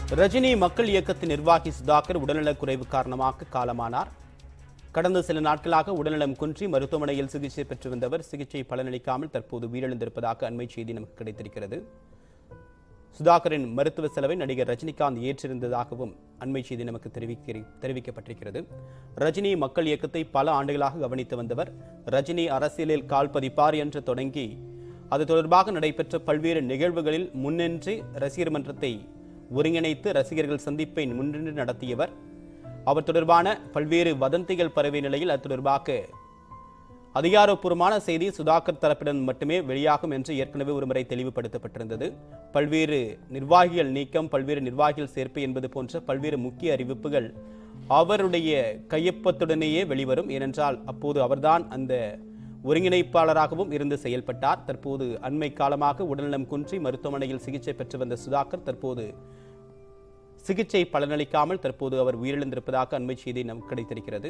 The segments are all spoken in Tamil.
ரஜினி மக்கள் இயக்கத்தின் நிர்வாகி சுதாகர் உடல்நலக் குறைவு காரணமாக காலமானார் கடந்த சில நாட்களாக உடல்நலம் குன்றி மருத்துவமனையில் சிகிச்சை பெற்று வந்தவர் சிகிச்சை பலனளிக்காமல் தற்போது உயிரிழந்திருப்பதாக அண்மை செய்தி நமக்கு கிடைத்திருக்கிறது சுதாகரின் மருத்துவ செலவை நடிகர் ரஜினிகாந்த் ஏற்றிருந்ததாகவும் அண்மை செய்தி நமக்கு தெரிவிக்க தெரிவிக்கப்பட்டிருக்கிறது ரஜினி மக்கள் இயக்கத்தை பல ஆண்டுகளாக கவனித்து வந்தவர் ரஜினி அரசியலில் கால் பதிப்பார் என்று தொடங்கி அது தொடர்பாக நடைபெற்ற பல்வேறு நிகழ்வுகளில் முன்னின்று ரசிகர் மன்றத்தை ஒருங்கிணைத்து ரசிகர்கள் சந்திப்பை முன்னின்று நடத்தியவர் அவர் தொடர்பான பல்வேறு வதந்திகள் பரவிய நிலையில் அது தொடர்பாக அதிகாரப்பூர்வமான செய்தி சுதாகர் தரப்பிடம் மட்டுமே வெளியாகும் என்று ஏற்கனவே ஒருமுறை தெளிவுபடுத்தப்பட்டிருந்தது பல்வேறு நிர்வாகிகள் நீக்கம் பல்வேறு நிர்வாகிகள் சேர்ப்பு என்பது போன்ற பல்வேறு முக்கிய அறிவிப்புகள் அவருடைய கையொப்பத்துடனேயே வெளிவரும் ஏனென்றால் அப்போது அவர்தான் அந்த ஒருங்கிணைப்பாளராகவும் இருந்து செயல்பட்டார் தற்போது அண்மை காலமாக உடல்நலம் குன்றி மருத்துவமனையில் சிகிச்சை பெற்று வந்த சுதாகர் தற்போது சிகிச்சை பலனளிக்காமல் தற்போது அவர் உயிரிழந்திருப்பதாக அண்மை செய்தி நமக்கு கிடைத்திருக்கிறது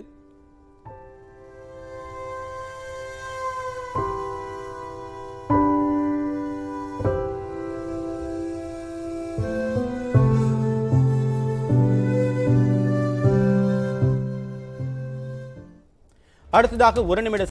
அடுத்ததாக ஒரு நிமிட